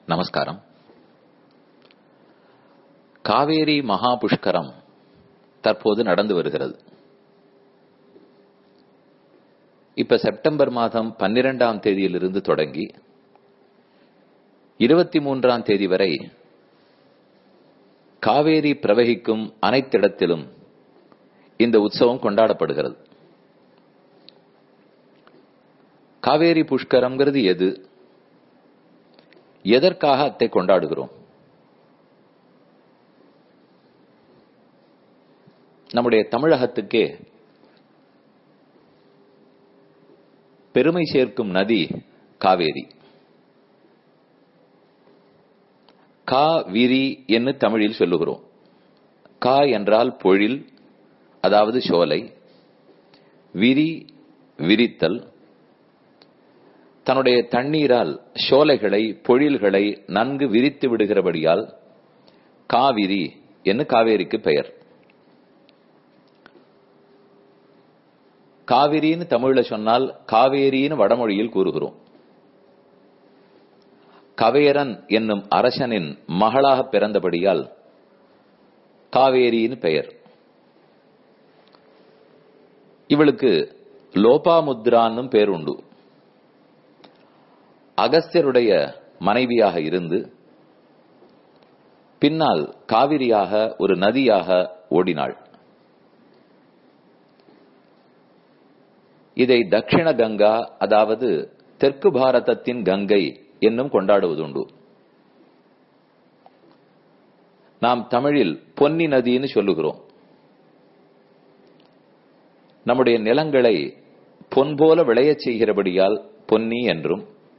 நமஸ்காரம் காவேரி மகா புஷ்கரம் தற்போது நடந்து வருகிறது இப்ப செப்டம்பர் மாதம் பன்னிரெண்டாம் தேதியிலிருந்து தொடங்கி இருபத்தி மூன்றாம் தேதி வரை காவேரி பிரவகிக்கும் அனைத்திடத்திலும் இந்த உற்சவம் கொண்டாடப்படுகிறது காவேரி புஷ்கரம்ங்கிறது எது எதற்காக அத்தை கொண்டாடுகிறோம் நம்முடைய தமிழகத்துக்கே பெருமை சேர்க்கும் நதி காவேரி கா விரி என்று தமிழில் சொல்லுகிறோம் கா என்றால் பொழில் அதாவது சோலை விரி விரித்தல் தன்னுடைய தண்ணீரால் சோலைகளை பொழில்களை நன்கு விரித்து விடுகிறபடியால் காவிரி என்று காவேரிக்கு பெயர் காவிரின்னு தமிழ்ல சொன்னால் காவேரின்னு வடமொழியில் கூறுகிறோம் கவேரன் என்னும் அரசனின் மகளாக பிறந்தபடியால் காவேரின்னு பெயர் இவளுக்கு லோபாமுத்ரான்னும் பேர் உண்டு அகஸ்தியருடைய மனைவியாக இருந்து பின்னால் காவிரியாக ஒரு நதியாக ஓடினாள் இதை தட்சிண கங்கா அதாவது தெற்கு பாரதத்தின் கங்கை என்னும் கொண்டாடுவதுண்டு நாம் தமிழில் பொன்னி நதின்னு சொல்லுகிறோம் நம்முடைய நிலங்களை பொன் போல விளையச் செய்கிறபடியால் பொன்னி என்றும்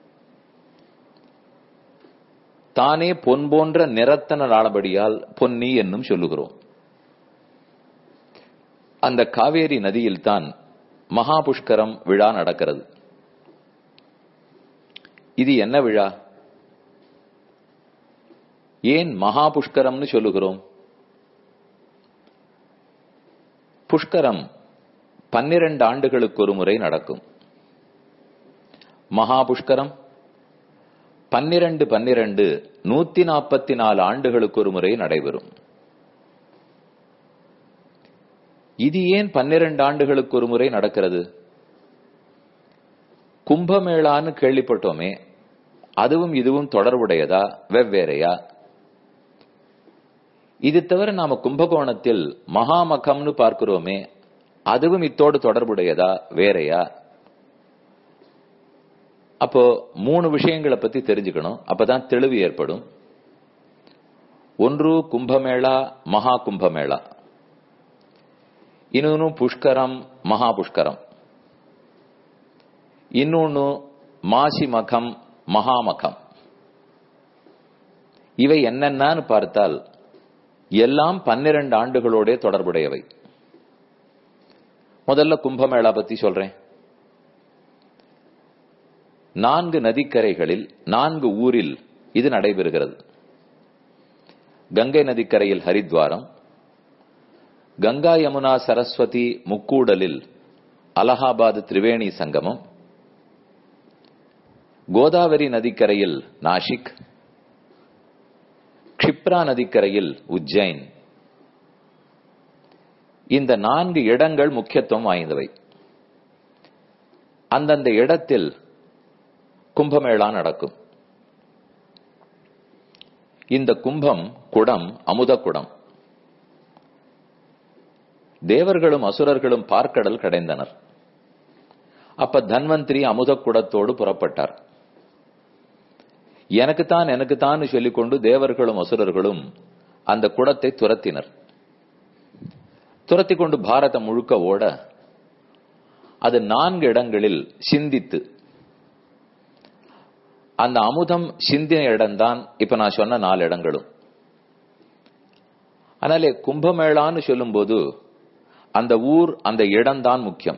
தானே பொன் போன்ற நிறத்தன நாளபடியால் பொன்னி என்னும் சொல்லுகிறோம் அந்த காவேரி நதியில்தான் மகா புஷ்கரம் விழா நடக்கிறது இது என்ன விழா ஏன் மகா புஷ்கரம்னு சொல்லுகிறோம் புஷ்கரம் பன்னிரண்டு ஆண்டுகளுக்கு ஒரு முறை நடக்கும் மகா புஷ்கரம் பன்னிரண்டு பன்னிரண்டு நூத்தி நாற்பத்தி நாலு ஆண்டுகளுக்கு ஒரு முறை நடைபெறும் இது ஏன் பன்னிரண்டு ஆண்டுகளுக்கு ஒரு முறை நடக்கிறது கும்பமேளான்னு கேள்விப்பட்டோமே அதுவும் இதுவும் தொடர்புடையதா வெவ்வேறையா இது தவிர நாம கும்பகோணத்தில் மகாமகம்னு பார்க்கிறோமே அதுவும் இத்தோடு தொடர்புடையதா வேறையா அப்போ மூணு விஷயங்களை பத்தி தெரிஞ்சுக்கணும் அப்பதான் தெளிவு ஏற்படும் ஒன்று கும்பமேளா மகா கும்பமேளா இன்னொன்னு புஷ்கரம் மகா புஷ்கரம் இன்னொன்னு மாசி மகம் மகாமகம் இவை என்னென்னு பார்த்தால் எல்லாம் பன்னிரண்டு ஆண்டுகளோட தொடர்புடையவை முதல்ல கும்பமேளா பத்தி சொல்றேன் நான்கு நதிக்கரைகளில் நான்கு ஊரில் இது நடைபெறுகிறது கங்கை நதிக்கரையில் ஹரித்வாரம் கங்கா யமுனா சரஸ்வதி முக்கூடலில் அலகாபாத் திரிவேணி சங்கமம் கோதாவரி நதிக்கரையில் நாஷிக் க்ஷிப்ரா நதிக்கரையில் உஜ்ஜைன் இந்த நான்கு இடங்கள் முக்கியத்துவம் வாய்ந்தவை அந்தந்த இடத்தில் கும்பமேளா நடக்கும் இந்த கும்பம் குடம் அமுத குடம் தேவர்களும் அசுரர்களும் பார்க்கடல் கடைந்தனர் அப்ப தன்வந்திரி அமுத குடத்தோடு புறப்பட்டார் எனக்குத்தான் எனக்குத்தான் சொல்லிக்கொண்டு தேவர்களும் அசுரர்களும் அந்த குடத்தை துரத்தினர் துரத்தி கொண்டு பாரதம் முழுக்க ஓட அது நான்கு இடங்களில் சிந்தித்து அந்த அமுதம் சிந்தின இடம்தான் இப்ப நான் சொன்ன நாலு இடங்களும் அதனாலே கும்பமேளான்னு சொல்லும்போது அந்த ஊர் அந்த இடம்தான் முக்கியம்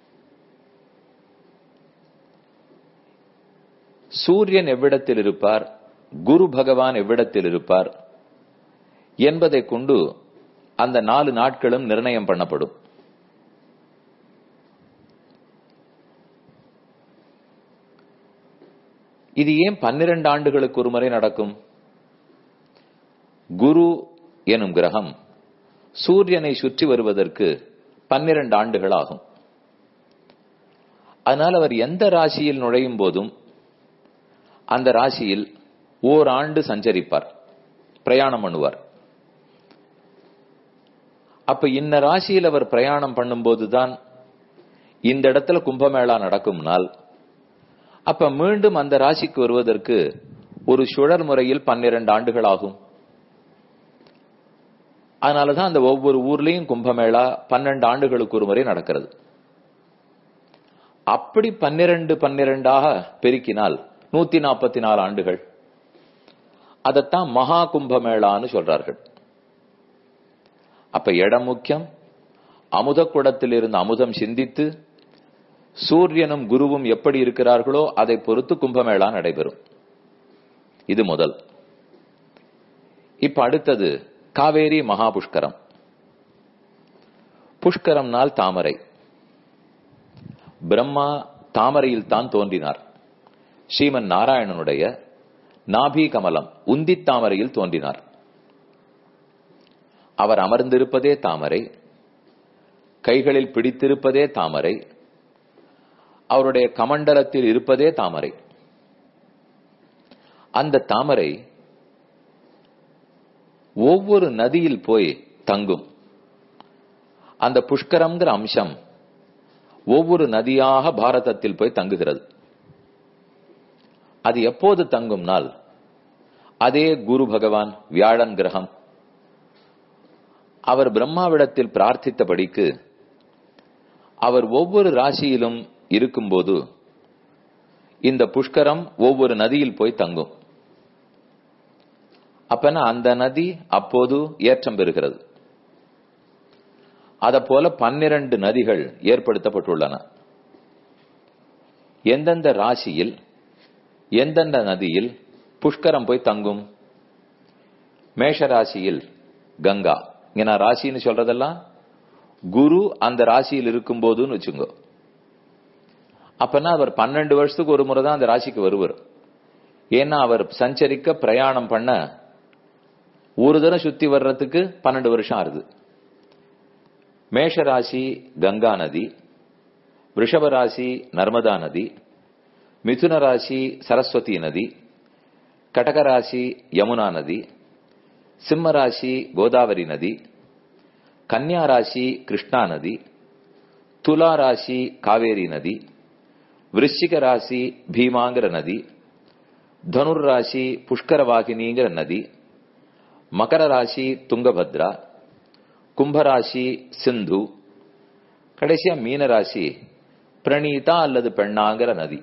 சூரியன் எவ்விடத்தில் இருப்பார் குரு பகவான் எவ்விடத்தில் இருப்பார் என்பதை கொண்டு அந்த நாலு நாட்களும் நிர்ணயம் பண்ணப்படும் இது ஏன் பன்னிரண்டு ஆண்டுகளுக்கு ஒரு முறை நடக்கும் குரு எனும் கிரகம் சூரியனை சுற்றி வருவதற்கு பன்னிரண்டு ஆண்டுகள் ஆகும் அதனால் அவர் எந்த ராசியில் நுழையும் போதும் அந்த ராசியில் ஓராண்டு சஞ்சரிப்பார் பிரயாணம் பண்ணுவார் அப்ப இன்ன ராசியில் அவர் பிரயாணம் பண்ணும்போதுதான் இந்த இடத்துல கும்பமேளா நடக்கும்னால் அப்ப மீண்டும் அந்த ராசிக்கு வருவதற்கு ஒரு சுழல் முறையில் பன்னிரண்டு ஆண்டுகள் ஆகும் அதனாலதான் அந்த ஒவ்வொரு ஊர்லயும் கும்பமேளா பன்னெண்டு ஆண்டுகளுக்கு ஒரு முறை நடக்கிறது அப்படி பன்னிரண்டு பன்னிரண்டாக பெருக்கினால் நூத்தி நாற்பத்தி நாலு ஆண்டுகள் அதத்தான் மகா கும்பமேளான்னு சொல்றார்கள் அப்ப இடம் முக்கியம் அமுத குடத்தில் இருந்து அமுதம் சிந்தித்து சூரியனும் குருவும் எப்படி இருக்கிறார்களோ அதை பொறுத்து கும்பமேளா நடைபெறும் இது முதல் இப்ப அடுத்தது காவேரி மகா புஷ்கரம் புஷ்கரம்னால் தாமரை பிரம்மா தாமரையில் தான் தோன்றினார் ஸ்ரீமன் நாராயணனுடைய நாபி கமலம் உந்தி தாமரையில் தோன்றினார் அவர் அமர்ந்திருப்பதே தாமரை கைகளில் பிடித்திருப்பதே தாமரை அவருடைய கமண்டலத்தில் இருப்பதே தாமரை அந்த தாமரை ஒவ்வொரு நதியில் போய் தங்கும் அந்த புஷ்கரம்ங்கிற அம்சம் ஒவ்வொரு நதியாக பாரதத்தில் போய் தங்குகிறது அது எப்போது தங்கும்னால் அதே குரு பகவான் வியாழன் கிரகம் அவர் பிரம்மாவிடத்தில் பிரார்த்தித்தபடிக்கு அவர் ஒவ்வொரு ராசியிலும் இருக்கும்போது இந்த புஷ்கரம் ஒவ்வொரு நதியில் போய் தங்கும் அப்பனா அந்த நதி அப்போது ஏற்றம் பெறுகிறது அத போல பன்னிரண்டு நதிகள் ஏற்படுத்தப்பட்டுள்ளன எந்தெந்த ராசியில் எந்தெந்த நதியில் புஷ்கரம் போய் தங்கும் மேஷ ராசியில் கங்கா இங்க நான் ராசின்னு சொல்றதெல்லாம் குரு அந்த ராசியில் இருக்கும் போதுன்னு வச்சுங்க அப்பனா அவர் பன்னெண்டு வருஷத்துக்கு ஒரு முறை தான் அந்த ராசிக்கு வருவார் ஏன்னா அவர் சஞ்சரிக்க பிரயாணம் பண்ண ஒரு தடவை சுத்தி வர்றதுக்கு பன்னெண்டு வருஷம் ஆறுது மேஷ ராசி கங்கா நதி ரிஷப ராசி நர்மதா நதி மிதுன ராசி சரஸ்வதி நதி கடக ராசி யமுனா நதி சிம்ம ராசி கோதாவரி நதி கன்னியா ராசி கிருஷ்ணா நதி துலா ராசி காவேரி நதி விருச்சிக ராசி பீமாங்கிற நதி தனுர் ராசி புஷ்கரவாகினிங்கிற நதி மகர ராசி துங்கபத்ரா கும்பராசி சிந்து கடைசியா மீன ராசி பிரணீதா அல்லது பெண்ணாங்கிற நதி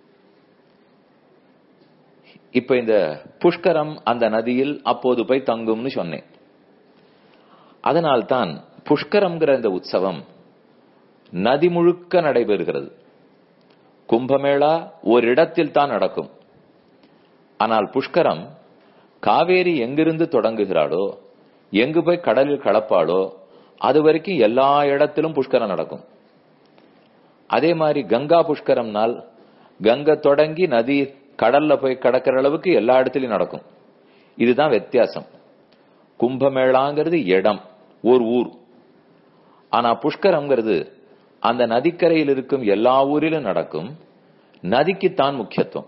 இப்ப இந்த புஷ்கரம் அந்த நதியில் அப்போது போய் தங்கும்னு சொன்னேன் அதனால்தான் புஷ்கரம்ங்கிற இந்த உற்சவம் நதி முழுக்க நடைபெறுகிறது கும்பமேளா ஓரிடத்தில் தான் நடக்கும் ஆனால் புஷ்கரம் காவேரி எங்கிருந்து தொடங்குகிறாளோ எங்கு போய் கடலில் கலப்பாளோ அது வரைக்கும் எல்லா இடத்திலும் புஷ்கரம் நடக்கும் அதே மாதிரி கங்கா புஷ்கரம்னால் கங்கை தொடங்கி நதி கடல்ல போய் கடக்கிற அளவுக்கு எல்லா இடத்துலயும் நடக்கும் இதுதான் வித்தியாசம் கும்பமேளாங்கிறது இடம் ஒரு ஊர் ஆனா புஷ்கரம்ங்கிறது அந்த நதிக்கரையில் இருக்கும் எல்லா ஊரிலும் நடக்கும் நதிக்குத்தான் முக்கியத்துவம்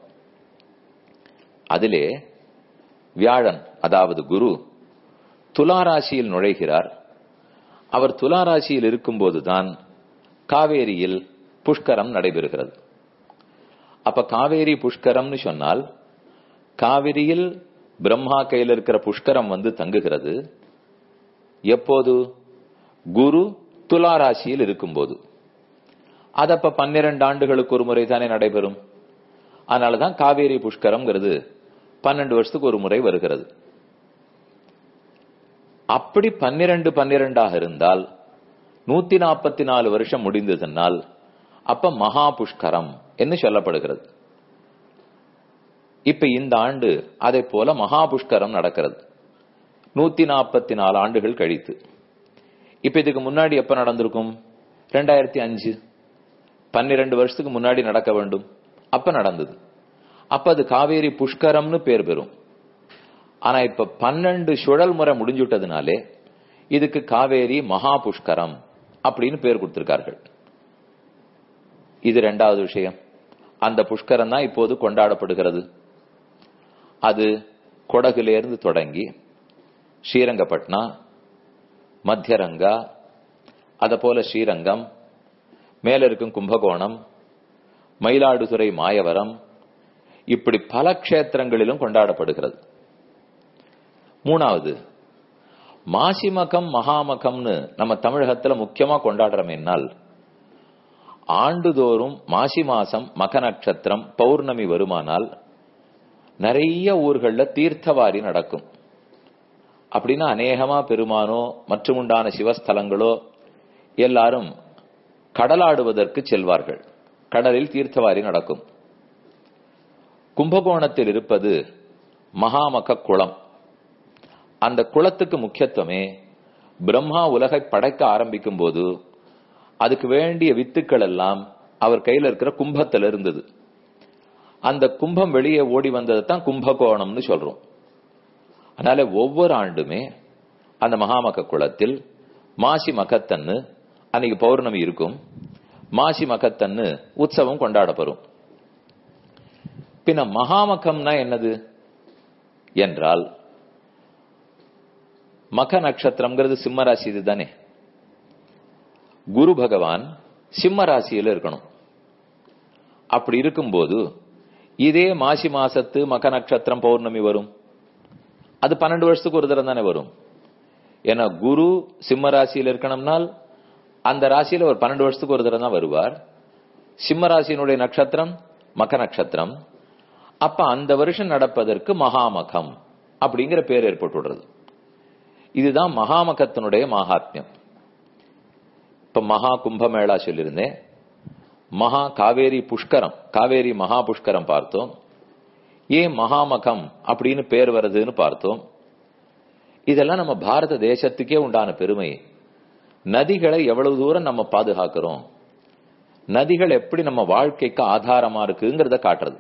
அதிலே வியாழன் அதாவது குரு துலாராசியில் நுழைகிறார் அவர் துலாராசியில் இருக்கும்போதுதான் காவேரியில் புஷ்கரம் நடைபெறுகிறது அப்ப காவேரி புஷ்கரம்னு சொன்னால் காவிரியில் பிரம்மா கையில் இருக்கிற புஷ்கரம் வந்து தங்குகிறது எப்போது குரு துலாராசியில் இருக்கும்போது அது அப்ப பன்னிரண்டு ஆண்டுகளுக்கு ஒரு முறை தானே நடைபெறும் அதனாலதான் காவேரி புஷ்கரம்ங்கிறது பன்னெண்டு வருஷத்துக்கு ஒரு முறை வருகிறது அப்படி பன்னிரண்டு பன்னிரண்டாக இருந்தால் நூத்தி நாற்பத்தி நாலு வருஷம் முடிந்ததுனால் அப்ப மகா புஷ்கரம் என்று சொல்லப்படுகிறது இப்ப இந்த ஆண்டு அதை போல மகா புஷ்கரம் நடக்கிறது நூத்தி நாற்பத்தி நாலு ஆண்டுகள் கழித்து இப்ப இதுக்கு முன்னாடி எப்ப நடந்திருக்கும் ரெண்டாயிரத்தி அஞ்சு பன்னிரண்டு வருஷத்துக்கு முன்னாடி நடக்க வேண்டும் அப்ப நடந்தது அப்ப அது காவேரி புஷ்கரம்னு பேர் பெறும் ஆனா இப்ப பன்னெண்டு சுழல் முறை முடிஞ்சுட்டதுனாலே இதுக்கு காவேரி மகா புஷ்கரம் அப்படின்னு பேர் கொடுத்திருக்கார்கள் இது ரெண்டாவது விஷயம் அந்த புஷ்கரம் தான் இப்போது கொண்டாடப்படுகிறது அது கொடகுலேருந்து தொடங்கி ஸ்ரீரங்கப்பட்னா மத்தியரங்கா அத போல ஸ்ரீரங்கம் மேல இருக்கும் கும்பகோணம் மயிலாடுதுறை மாயவரம் இப்படி பல க்ஷேத்திரங்களிலும் கொண்டாடப்படுகிறது மூணாவது மாசிமகம் மகாமகம்னு நம்ம தமிழகத்துல முக்கியமா கொண்டாடுறோமேனால் ஆண்டுதோறும் மாசி மாசம் மக நட்சத்திரம் பௌர்ணமி வருமானால் நிறைய ஊர்கள்ல தீர்த்தவாரி நடக்கும் அப்படின்னா அநேகமா பெருமானோ மற்றும் உண்டான சிவஸ்தலங்களோ எல்லாரும் கடலாடுவதற்கு செல்வார்கள் கடலில் தீர்த்தவாரி நடக்கும் கும்பகோணத்தில் இருப்பது மகாமக குளம் அந்த குளத்துக்கு முக்கியத்துவமே பிரம்மா உலகை படைக்க ஆரம்பிக்கும் போது அதுக்கு வேண்டிய வித்துக்கள் எல்லாம் அவர் கையில இருக்கிற கும்பத்துல இருந்தது அந்த கும்பம் வெளியே ஓடி வந்ததை தான் கும்பகோணம்னு சொல்றோம் அதனால ஒவ்வொரு ஆண்டுமே அந்த மகாமக குளத்தில் மாசி மகத்தன்னு அன்னைக்கு பௌர்ணமி இருக்கும் மாசி மகத்தன்னு உற்சவம் கொண்டாடப்படும் பின்ன மகாமகம்னா என்னது என்றால் மக நட்சத்திரம்ங்கிறது சிம்ம ராசி இதுதானே குரு பகவான் சிம்ம ராசியில இருக்கணும் அப்படி இருக்கும்போது இதே மாசி மாசத்து மக நட்சத்திரம் பௌர்ணமி வரும் அது பன்னெண்டு வருஷத்துக்கு ஒரு தரம் தானே வரும் ஏன்னா குரு சிம்ம ராசியில் இருக்கணும்னால் அந்த ராசியில ஒரு பன்னெண்டு வருஷத்துக்கு ஒரு தரம் தான் வருவார் சிம்ம ராசியினுடைய நட்சத்திரம் மக நட்சத்திரம் அப்ப அந்த வருஷம் நடப்பதற்கு மகாமகம் அப்படிங்கிற பேர் ஏற்பட்டுடுறது இதுதான் மகாமகத்தினுடைய மகாத்மியம் இப்ப மகா கும்பமேளா சொல்லியிருந்தேன் மகா காவேரி புஷ்கரம் காவேரி மகா புஷ்கரம் பார்த்தோம் ஏன் மகாமகம் அப்படின்னு பேர் வருதுன்னு பார்த்தோம் இதெல்லாம் நம்ம பாரத தேசத்துக்கே உண்டான பெருமை நதிகளை எவ்வளவு தூரம் நம்ம பாதுகாக்கிறோம் நதிகள் எப்படி நம்ம வாழ்க்கைக்கு ஆதாரமா இருக்குங்கிறத காட்டுறது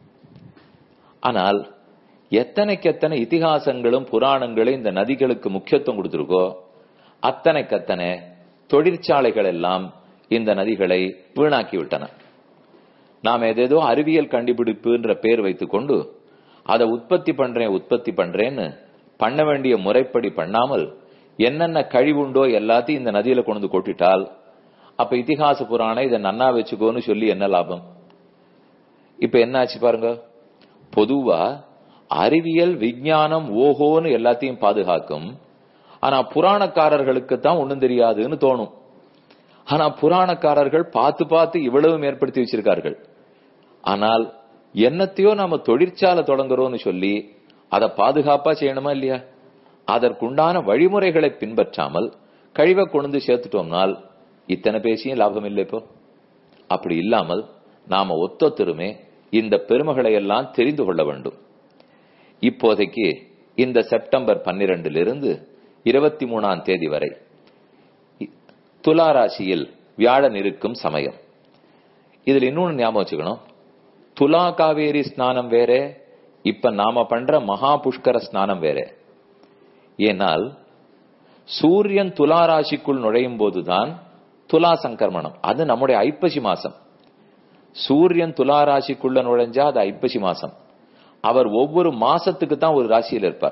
ஆனால் எத்தனைக்கு எத்தனை இதிகாசங்களும் புராணங்களும் இந்த நதிகளுக்கு முக்கியத்துவம் கொடுத்திருக்கோ அத்தனைக்கத்தனை தொழிற்சாலைகள் எல்லாம் இந்த நதிகளை வீணாக்கி விட்டன நாம் ஏதேதோ அறிவியல் கண்டுபிடிப்புன்ற பேர் வைத்துக்கொண்டு அதை உற்பத்தி பண்றேன் உற்பத்தி பண்றேன்னு பண்ண வேண்டிய முறைப்படி பண்ணாமல் என்னென்ன கழிவுண்டோ எல்லாத்தையும் இந்த நதியில கொண்டு வந்து கொட்டிட்டால் அப்ப இதிகாச புராணம் இதை நன்னா வச்சுக்கோன்னு சொல்லி என்ன லாபம் இப்ப என்ன ஆச்சு பாருங்க பொதுவா அறிவியல் விஞ்ஞானம் ஓஹோன்னு எல்லாத்தையும் பாதுகாக்கும் ஆனா புராணக்காரர்களுக்கு தான் ஒண்ணும் தெரியாதுன்னு தோணும் ஆனா புராணக்காரர்கள் பார்த்து பார்த்து இவ்வளவும் ஏற்படுத்தி வச்சிருக்கார்கள் ஆனால் என்னத்தையோ நாம தொழிற்சாலை தொடங்குறோம்னு சொல்லி அதை பாதுகாப்பா செய்யணுமா இல்லையா அதற்குண்டான வழிமுறைகளை பின்பற்றாமல் கழிவை கொண்டு சேர்த்துட்டோம்னால் இத்தனை பேசியும் லாபம் இல்லை இப்போ அப்படி இல்லாமல் நாம ஒத்தொத்தருமே இந்த பெருமைகளை எல்லாம் தெரிந்து கொள்ள வேண்டும் இப்போதைக்கு இந்த செப்டம்பர் பன்னிரண்டிலிருந்து இருபத்தி மூணாம் தேதி வரை துலா ராசியில் வியாழன் இருக்கும் சமயம் இதுல இன்னொன்னு ஞாபகம் வச்சுக்கணும் துலா காவேரி ஸ்நானம் வேற இப்ப நாம பண்ற மகா புஷ்கர ஸ்நானம் வேற ஏனால் சூரியன் துலா ராசிக்குள் நுழையும் போதுதான் துலா சங்கர்மணம் அது நம்முடைய ஐப்பசி மாசம் சூரியன் துலா ராசிக்குள்ள நுழைஞ்சா அது ஐப்பசி மாசம் அவர் ஒவ்வொரு மாசத்துக்கு தான் ஒரு ராசியில் இருப்பார்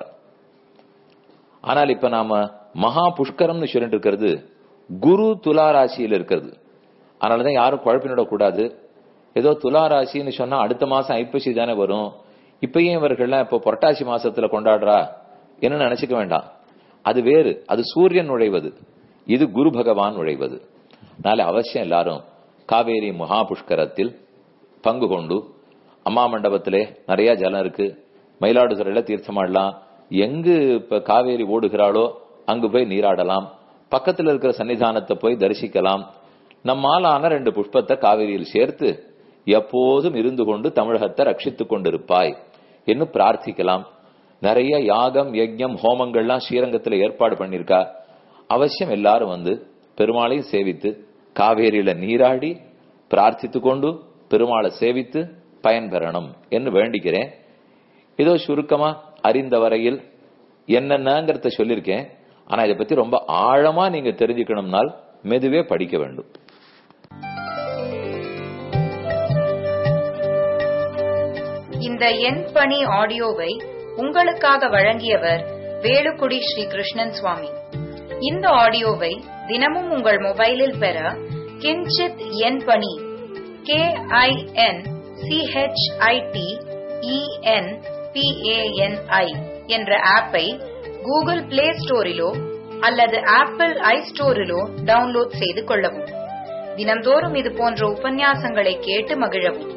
ஆனால் இப்ப நாம மகா புஷ்கரம்னு சொல்லிட்டு இருக்கிறது குரு துலா ராசியில் இருக்கிறது அதனாலதான் யாரும் குழப்பினிட கூடாது ஏதோ துலா ராசின்னு சொன்னா அடுத்த மாசம் ஐப்பசி தானே வரும் இப்பயும் இவர்கள்லாம் இப்போ புரட்டாசி மாசத்துல கொண்டாடுறா என்ன நினைச்சுக்க வேண்டாம் அது வேறு அது சூரியன் நுழைவது இது குரு பகவான் நுழைவது நாளை அவசியம் எல்லாரும் காவேரி மகா புஷ்கரத்தில் பங்கு கொண்டு அம்மா மண்டபத்திலே நிறைய ஜலம் இருக்கு மயிலாடுதுறையில தீர்த்தமாடலாம் எங்கு இப்ப காவேரி ஓடுகிறாளோ அங்கு போய் நீராடலாம் பக்கத்துல இருக்கிற சன்னிதானத்தை போய் தரிசிக்கலாம் நம்மாலான ரெண்டு புஷ்பத்தை காவிரியில் சேர்த்து எப்போதும் இருந்து கொண்டு தமிழகத்தை ரட்சித்துக் கொண்டிருப்பாய் என்று பிரார்த்திக்கலாம் நிறைய யாகம் யஜ்யம் ஹோமங்கள்லாம் ஸ்ரீரங்கத்துல ஏற்பாடு பண்ணிருக்கா அவசியம் எல்லாரும் வந்து பெருமாளையும் சேவித்து காவேரியில நீராடி பிரார்த்தித்து கொண்டு பெருமாளை சேவித்து பயன்பெறணும் என்று வேண்டிக்கிறேன் ஏதோ சுருக்கமா அறிந்த வரையில் என்னென்னங்கிறத சொல்லியிருக்கேன் ஆனா இதை பத்தி ரொம்ப ஆழமா நீங்க தெரிஞ்சுக்கணும்னால் மெதுவே படிக்க வேண்டும் இந்த எண் பணி ஆடியோவை உங்களுக்காக வழங்கியவர் வேலுக்குடி ஸ்ரீ கிருஷ்ணன் சுவாமி இந்த ஆடியோவை தினமும் உங்கள் மொபைலில் பெற கிஞ்சித் எண் பணி கே ஐ என் சிஹெச்ஐடி இஎன் பிஏஎன்ஐ என்ற ஆப்பை கூகுள் பிளே ஸ்டோரிலோ அல்லது ஆப்பிள் ஐ ஸ்டோரிலோ டவுன்லோட் செய்து கொள்ளவும் தினந்தோறும் இது போன்ற உபன்யாசங்களை கேட்டு மகிழவும்